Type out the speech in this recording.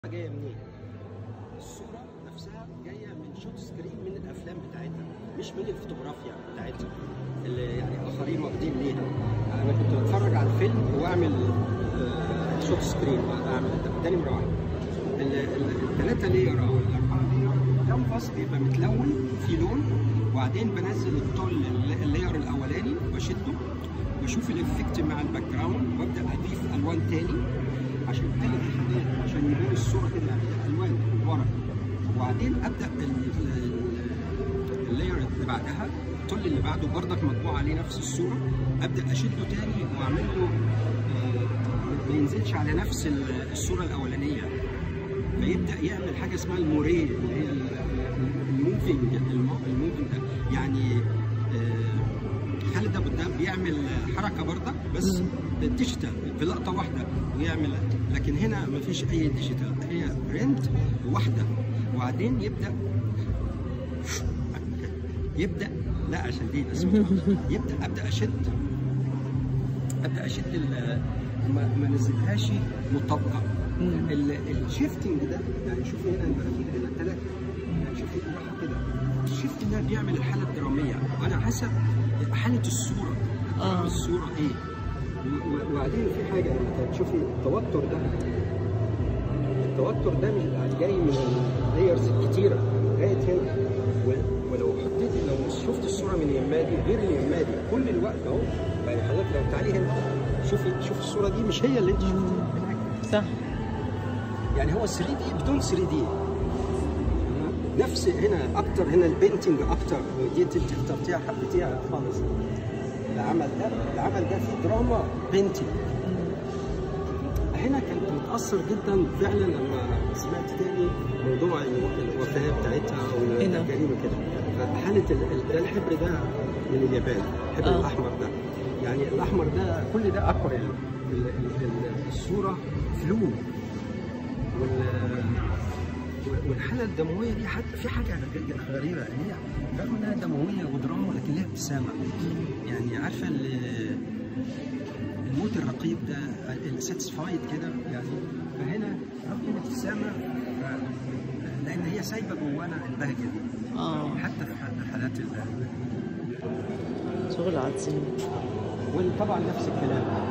جايه منين؟ الصوره نفسها جايه من شوت سكرين من الافلام بتاعتها مش من الفوتوغرافيا بتاعتها اللي يعني اخرين واخدين ليها انا كنت بتفرج على الفيلم واعمل آه، شوت سكرين اعمل ده نمره واحد الثلاثه لير او الاربعه لير الكانفاس بيبقى متلون في لون وبعدين بنزل الطول اللاير الاولاني واشده واشوف الافكت مع الباك جراوند وابدا اضيف الوان تاني عشان تلغي حاجات عشان يبان الصوره كده الوان ورا وبعدين ابدا ال- ال- اللاير اللي بعدها الطول اللي بعده برضك مطبوع عليه نفس الصوره ابدا اشده تاني واعمل له آه، ما ينزلش على نفس ال- الصوره الاولانيه فيبدا يعمل حاجه اسمها الموريه اللي هي ال- الموفينج الموفينج ده يعني آه، خالد ابو الدهب بيعمل حركه برضك بس ديجيتال في لقطه واحده ويعمل لكن هنا ما فيش اي ديجيتال هي برنت واحده وبعدين يبدا يبدا لا عشان دي بس يبدا ابدا اشد ابدا اشد ال- ما ما نزلهاش مطبقه الشيفتنج ده يعني شوفي هنا المناخير هنا ثلاثه يعني شوفي بالراحه كده الشيفت ده بيعمل الحاله الدراميه وانا حسب حاله الصوره آه. الصوره ايه و- و- وبعدين في حاجه لما تشوفي التوتر ده التوتر ده مش جاي من اللايرز الكتيره لغايه هنا و- ولو حطيتي لو شفت الصوره من يمادي غير اليمادي كل الوقت اهو يعني حضرتك لو تعالي هنا شوفي شوفي الصوره دي مش هي اللي انت شفتيها هناك صح يعني هو 3 دي بدون 3 دي نفس هنا اكتر هنا البينتنج اكتر ودي انت اخترتيها حبيتيها خالص العمل ده العمل ده فيه دراما بينتنج هنا كنت متاثر جدا فعلا لما سمعت تاني موضوع الو- الوفاه بتاعتها هنا. والجريمه كده فحاله ال- ال- ده الحبر ده من اليابان الحبر آه. الاحمر ده يعني الاحمر ده كل ده اكوريل ال- ال- ال- الصوره فلو وال والحاله الدمويه دي حتى في حاجه غ- غريبه ان هي رغم انها دمويه ودراما لكن لها ابتسامه يعني عارفه ال- الموت الرقيق ده الساتسفايد كده يعني فهنا رغم الابتسامه ف- لان هي سايبه جوانا البهجه دي اه حتى في ح- حالات ال- شغل عظيم وطبعا نفس الكلام